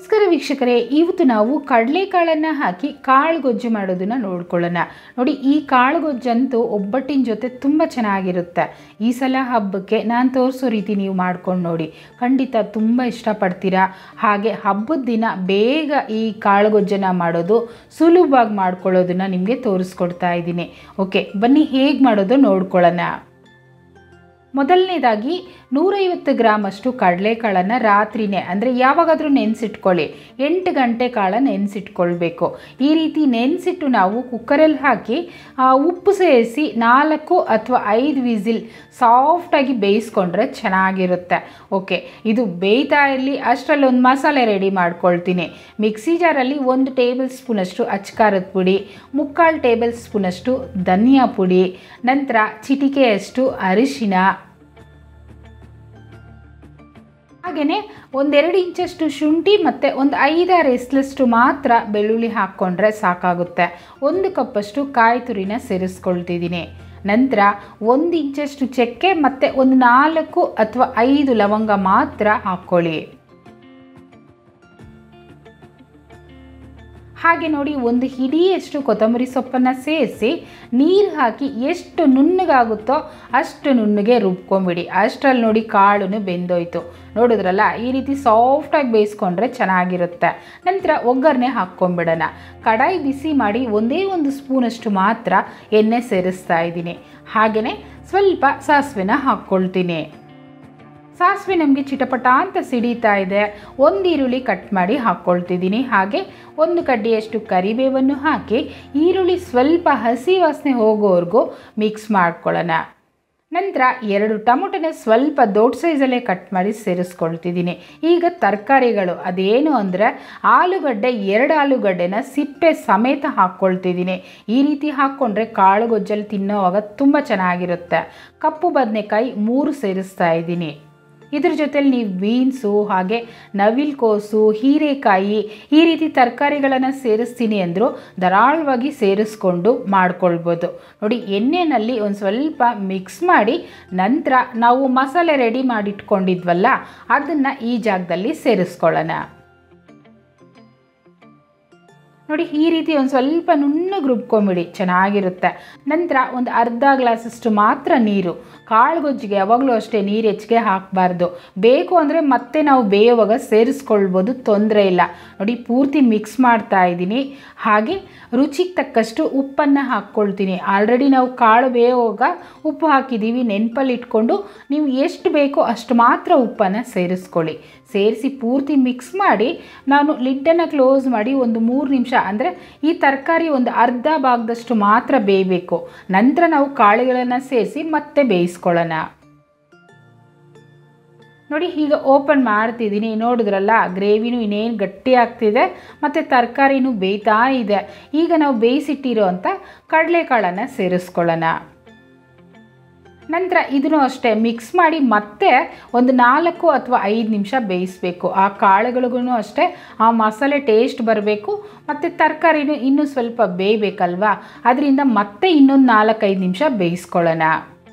ನಮಸ್ಕಾರ ವೀಕ್ಷಕರೇ ಇವತ್ತು ನಾವು ಕಡಲೆಕಾಳನ್ನು ಹಾಕಿ ಕಾಳು ಗೊಜ್ಜು ಮಾಡೋದನ್ನು ನೋಡ್ಕೊಳ್ಳೋಣ ನೋಡಿ ಈ ಕಾಳು ಗೊಜ್ಜಂತೂ ಒಬ್ಬಟ್ಟಿನ ಜೊತೆ ತುಂಬ ಚೆನ್ನಾಗಿರುತ್ತೆ ಈ ಸಲ ಹಬ್ಬಕ್ಕೆ ನಾನು ತೋರಿಸೋ ರೀತಿ ನೀವು ಮಾಡ್ಕೊಂಡು ನೋಡಿ ಖಂಡಿತ ತುಂಬ ಇಷ್ಟಪಡ್ತೀರಾ ಹಾಗೆ ಹಬ್ಬದ ದಿನ ಬೇಗ ಈ ಕಾಳು ಗೊಜ್ಜನ್ನು ಮಾಡೋದು ಸುಲಭವಾಗಿ ಮಾಡ್ಕೊಳ್ಳೋದನ್ನು ನಿಮಗೆ ತೋರಿಸ್ಕೊಡ್ತಾ ಇದ್ದೀನಿ ಓಕೆ ಬನ್ನಿ ಹೇಗೆ ಮಾಡೋದು ನೋಡ್ಕೊಳ್ಳೋಣ ಮೊದಲನೇದಾಗಿ ನೂರೈವತ್ತು ಗ್ರಾಮ್ ಅಷ್ಟು ಕಡಲೆಕಾಳನ್ನು ರಾತ್ರಿನೇ ಅಂದರೆ ಯಾವಾಗಾದರೂ ನೆನೆಸಿಟ್ಕೊಳ್ಳಿ ಎಂಟು ಗಂಟೆ ಕಾಳ ನೆನೆಸಿಟ್ಕೊಳ್ಬೇಕು ಈ ರೀತಿ ನೆನೆಸಿಟ್ಟು ನಾವು ಕುಕ್ಕರಲ್ಲಿ ಹಾಕಿ ಆ, ಉಪ್ಪು ಸೇರಿಸಿ ನಾಲ್ಕು ಅಥವಾ ಐದು ವಿಸಿಲ್ ಸಾಫ್ಟಾಗಿ ಬೇಯಿಸ್ಕೊಂಡ್ರೆ ಚೆನ್ನಾಗಿರುತ್ತೆ ಓಕೆ ಇದು ಬೇಯ್ತಾ ಇರಲಿ ಅಷ್ಟರಲ್ಲಿ ಒಂದು ಮಸಾಲೆ ರೆಡಿ ಮಾಡ್ಕೊಳ್ತೀನಿ ಮಿಕ್ಸಿ ಜಾರಲ್ಲಿ ಒಂದು ಟೇಬಲ್ ಸ್ಪೂನಷ್ಟು ಅಚ್ಕಾರದ ಪುಡಿ ಮುಕ್ಕಾಲು ಟೇಬಲ್ ಸ್ಪೂನಷ್ಟು ಧನಿಯಾ ಪುಡಿ ನಂತರ ಚಿಟಿಕೆಯಷ್ಟು ಅರಿಶಿನ ಹಾಗೆಯೇ ಒಂದೆರಡು ಇಂಚಷ್ಟು ಶುಂಠಿ ಮತ್ತು ಒಂದು ಐದಾರು ಎಸ್ಲಷ್ಟು ಮಾತ್ರ ಬೆಳ್ಳುಳ್ಳಿ ಹಾಕ್ಕೊಂಡ್ರೆ ಸಾಕಾಗುತ್ತೆ ಒಂದು ಕಪ್ಪಷ್ಟು ಕಾಯಿ ತುರಿನ ಸೇರಿಸ್ಕೊಳ್ತಿದ್ದೀನಿ ನಂತರ ಒಂದು ಇಂಚಷ್ಟು ಚಕ್ಕೆ ಮತ್ತು ಒಂದು ನಾಲ್ಕು ಅಥವಾ ಐದು ಲವಂಗ ಮಾತ್ರ ಹಾಕ್ಕೊಳ್ಳಿ ಹಾಗೆ ನೋಡಿ ಒಂದು ಹಿಡಿಯಷ್ಟು ಕೊತ್ತಂಬರಿ ಸೊಪ್ಪನ್ನು ಸೇರಿಸಿ ನೀರು ಹಾಕಿ ಎಷ್ಟು ನುಣ್ಣಗಾಗುತ್ತೋ ಅಷ್ಟು ನುಣ್ಣಗೆ ರುಬ್ಕೊಂಬಿಡಿ ಅಷ್ಟರಲ್ಲಿ ನೋಡಿ ಕಾಳು ಬೆಂದೋಯ್ತು ನೋಡಿದ್ರಲ್ಲ ಈ ರೀತಿ ಸಾಫ್ಟಾಗಿ ಬೇಯಿಸ್ಕೊಂಡ್ರೆ ಚೆನ್ನಾಗಿರುತ್ತೆ ನಂತರ ಒಗ್ಗರಣೆ ಹಾಕ್ಕೊಂಬಿಡೋಣ ಕಡಾಯಿ ಬಿಸಿ ಮಾಡಿ ಒಂದೇ ಒಂದು ಸ್ಪೂನಷ್ಟು ಮಾತ್ರ ಎಣ್ಣೆ ಸೇರಿಸ್ತಾ ಇದ್ದೀನಿ ಹಾಗೆಯೇ ಸ್ವಲ್ಪ ಸಾಸಿವೆನ ಹಾಕ್ಕೊಳ್ತೀನಿ ಸಾಸಿವೆ ನಮಗೆ ಚಿಟಪಟ ಅಂತ ಸಿಡಿತಾ ಇದೆ ಒಂದು ಈರುಳ್ಳಿ ಕಟ್ ಮಾಡಿ ಹಾಕ್ಕೊಳ್ತಿದ್ದೀನಿ ಹಾಗೆ ಒಂದು ಕಡ್ಡಿಯಷ್ಟು ಕರಿಬೇವನ್ನು ಹಾಕಿ ಈರುಳ್ಳಿ ಸ್ವಲ್ಪ ಹಸಿ ವಾಸನೆ ಹೋಗೋವರೆಗೂ ಮಿಕ್ಸ್ ಮಾಡ್ಕೊಳ್ಳೋಣ ನಂತರ ಎರಡು ಟೊಮೊಟೊನ ಸ್ವಲ್ಪ ದೊಡ್ಡ ಸೈಜಲ್ಲೇ ಕಟ್ ಮಾಡಿ ಸೇರಿಸ್ಕೊಳ್ತಿದ್ದೀನಿ ಈಗ ತರಕಾರಿಗಳು ಅದೇನು ಅಂದರೆ ಆಲೂಗಡ್ಡೆ ಎರಡು ಆಲೂಗಡ್ಡೆನ ಸಿಪ್ಪೆ ಸಮೇತ ಹಾಕ್ಕೊಳ್ತಿದ್ದೀನಿ ಈ ರೀತಿ ಹಾಕ್ಕೊಂಡ್ರೆ ಕಾಳು ಗೊಜ್ಜಲ್ಲಿ ತಿನ್ನೋವಾಗ ತುಂಬ ಚೆನ್ನಾಗಿರುತ್ತೆ ಕಪ್ಪು ಬದನೆಕಾಯಿ ಮೂರು ಸೇರಿಸ್ತಾ ಇದ್ದೀನಿ ಇದ್ರ ಜೊತೆಲಿ ನೀವು ಬೀನ್ಸು ಹಾಗೆ ನವಿಲ್ಕೋಸು ಹೀರೆಕಾಯಿ ಈ ರೀತಿ ತರಕಾರಿಗಳನ್ನು ಸೇರಿಸ್ತೀನಿ ಅಂದರೂ ಧಾರಾಳವಾಗಿ ಸೇರಿಸ್ಕೊಂಡು ಮಾಡ್ಕೊಳ್ಬೋದು ನೋಡಿ ಎಣ್ಣೆಯಲ್ಲಿ ಒಂದು ಸ್ವಲ್ಪ ಮಿಕ್ಸ್ ಮಾಡಿ ನಂತರ ನಾವು ಮಸಾಲೆ ರೆಡಿ ಮಾಡಿಟ್ಕೊಂಡಿದ್ವಲ್ಲ ಅದನ್ನು ಈ ಜಾಗದಲ್ಲಿ ಸೇರಿಸ್ಕೊಳ್ಳೋಣ ನೋಡಿ ಈ ರೀತಿ ಒಂದು ಸ್ವಲ್ಪ ನುಣ್ಣಗೆ ರುಬ್ಕೊಂಬಿಡಿ ಚೆನ್ನಾಗಿರುತ್ತೆ ನಂತರ ಒಂದು ಅರ್ಧ ಗ್ಲಾಸಷ್ಟು ಮಾತ್ರ ನೀರು ಕಾಳು ಗೊಜ್ಜಿಗೆ ಯಾವಾಗಲೂ ಅಷ್ಟೇ ನೀರು ಹೆಚ್ಚಿಗೆ ಹಾಕಬಾರ್ದು ಬೇಕು ಅಂದರೆ ಮತ್ತೆ ನಾವು ಬೇಯುವಾಗ ಸೇರಿಸ್ಕೊಳ್ಬೋದು ತೊಂದರೆ ಇಲ್ಲ ನೋಡಿ ಪೂರ್ತಿ ಮಿಕ್ಸ್ ಮಾಡ್ತಾ ಇದ್ದೀನಿ ಹಾಗೆ ರುಚಿಗೆ ತಕ್ಕಷ್ಟು ಉಪ್ಪನ್ನು ಹಾಕ್ಕೊಳ್ತೀನಿ ಆಲ್ರೆಡಿ ನಾವು ಕಾಳು ಬೇಯುವಾಗ ಉಪ್ಪು ಹಾಕಿದ್ದೀವಿ ನೆನಪಲ್ಲಿ ಇಟ್ಕೊಂಡು ನೀವು ಎಷ್ಟು ಬೇಕೋ ಅಷ್ಟು ಮಾತ್ರ ಉಪ್ಪನ್ನು ಸೇರಿಸ್ಕೊಳ್ಳಿ ಸೇರಿಸಿ ಪೂರ್ತಿ ಮಿಕ್ಸ್ ಮಾಡಿ ನಾನು ಲಿಡ್ಡನ್ನು ಕ್ಲೋಸ್ ಮಾಡಿ ಒಂದು ಮೂರು ನಿಮಿಷ ಅಂದರೆ ಈ ತರಕಾರಿ ಒಂದು ಅರ್ಧ ಭಾಗದಷ್ಟು ಮಾತ್ರ ಬೇಯಬೇಕು ನಂತರ ನಾವು ಕಾಳುಗಳನ್ನು ಸೇರಿಸಿ ಮತ್ತೆ ಬೇಯಿಸ್ಕೊಳ್ಳೋಣ ನೋಡಿ ಈಗ ಓಪನ್ ಮಾಡ್ತಿದ್ದೀನಿ ನೋಡಿದ್ರಲ್ಲ ಗ್ರೇವಿನೂ ಇನ್ನೇನು ಗಟ್ಟಿ ಆಗ್ತಿದೆ ಮತ್ತು ತರಕಾರಿನೂ ಬೇಯ್ತಾ ಇದೆ ಈಗ ನಾವು ಬೇಯಿಸಿಟ್ಟಿರೋ ಅಂಥ ಕಡಲೆಕಾಳನ್ನು ಸೇರಿಸ್ಕೊಳ್ಳೋಣ ನಂತರ ಇದನ್ನು ಅಷ್ಟೇ ಮಿಕ್ಸ್ ಮಾಡಿ ಮತ್ತೆ ಒಂದು ನಾಲ್ಕು ಅಥವಾ ಐದು ನಿಮಿಷ ಬೇಯಿಸಬೇಕು ಆ ಕಾಳುಗಳಿಗೂ ಅಷ್ಟೇ ಆ ಮಸಾಲೆ ಟೇಸ್ಟ್ ಬರಬೇಕು ಮತ್ತು ತರಕಾರಿನೂ ಇನ್ನೂ ಸ್ವಲ್ಪ ಬೇಯಬೇಕಲ್ವಾ ಅದರಿಂದ ಮತ್ತೆ ಇನ್ನೊಂದು ನಾಲ್ಕೈದು ನಿಮಿಷ ಬೇಯಿಸ್ಕೊಳ್ಳೋಣ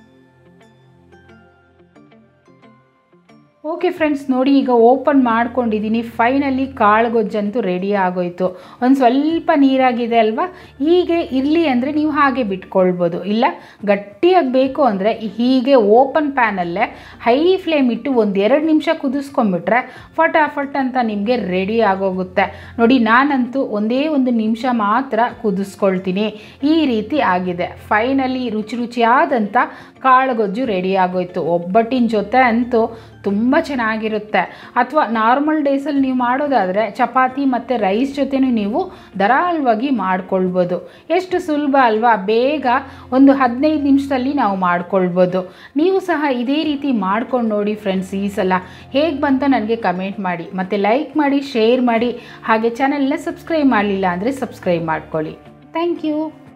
ಓಕೆ ಫ್ರೆಂಡ್ಸ್ ನೋಡಿ ಈಗ ಓಪನ್ ಮಾಡ್ಕೊಂಡಿದ್ದೀನಿ ಫೈನಲಿ ಕಾಳು ಗೊಜ್ಜಂತೂ ರೆಡಿ ಆಗೋಯ್ತು ಒಂದು ಸ್ವಲ್ಪ ನೀರಾಗಿದೆ ಅಲ್ವಾ ಹೀಗೆ ಇರಲಿ ಅಂದರೆ ನೀವು ಹಾಗೆ ಬಿಟ್ಕೊಳ್ಬೋದು ಇಲ್ಲ ಗಟ್ಟಿಯಾಗಿ ಬೇಕು ಅಂದರೆ ಹೀಗೆ ಓಪನ್ ಪ್ಯಾನಲ್ಲೇ ಹೈ ಫ್ಲೇಮ್ ಇಟ್ಟು ಒಂದು ಎರಡು ನಿಮಿಷ ಕುದಿಸ್ಕೊಂಬಿಟ್ರೆ ಫಟಾಫಟ್ ಅಂತ ನಿಮಗೆ ರೆಡಿ ಆಗೋಗುತ್ತೆ ನೋಡಿ ನಾನಂತೂ ಒಂದೇ ಒಂದು ನಿಮಿಷ ಮಾತ್ರ ಕುದಿಸ್ಕೊಳ್ತೀನಿ ಈ ರೀತಿ ಆಗಿದೆ ಫೈನಲಿ ರುಚಿ ರುಚಿಯಾದಂಥ ಕಾಳು ಗೊಜ್ಜು ರೆಡಿ ಆಗೋಯ್ತು ಒಬ್ಬಟ್ಟಿನ ಜೊತೆ ಅಂತೂ ತುಂಬ ಚೆನ್ನಾಗಿರುತ್ತೆ ಅಥವಾ ನಾರ್ಮಲ್ ಡೇಸಲ್ಲಿ ನೀವು ಮಾಡೋದಾದರೆ ಚಪಾತಿ ಮತ್ತು ರೈಸ್ ಜೊತೆನೂ ನೀವು ಧಾರಾಳವಾಗಿ ಮಾಡ್ಕೊಳ್ಬೋದು ಎಷ್ಟು ಸುಲಭ ಅಲ್ವಾ ಬೇಗ ಒಂದು ಹದಿನೈದು ನಿಮಿಷದಲ್ಲಿ ನಾವು ಮಾಡ್ಕೊಳ್ಬೋದು ನೀವು ಸಹ ಇದೇ ರೀತಿ ಮಾಡ್ಕೊಂಡು ನೋಡಿ ಫ್ರೆಂಡ್ಸ್ ಈ ಸಲ ಹೇಗೆ ಬಂತ ನನಗೆ ಕಮೆಂಟ್ ಮಾಡಿ ಮತ್ತು ಲೈಕ್ ಮಾಡಿ ಶೇರ್ ಮಾಡಿ ಹಾಗೆ ಚಾನಲ್ನ ಸಬ್ಸ್ಕ್ರೈಬ್ ಮಾಡಲಿಲ್ಲ ಅಂದರೆ ಸಬ್ಸ್ಕ್ರೈಬ್ ಮಾಡ್ಕೊಳ್ಳಿ ಥ್ಯಾಂಕ್ ಯು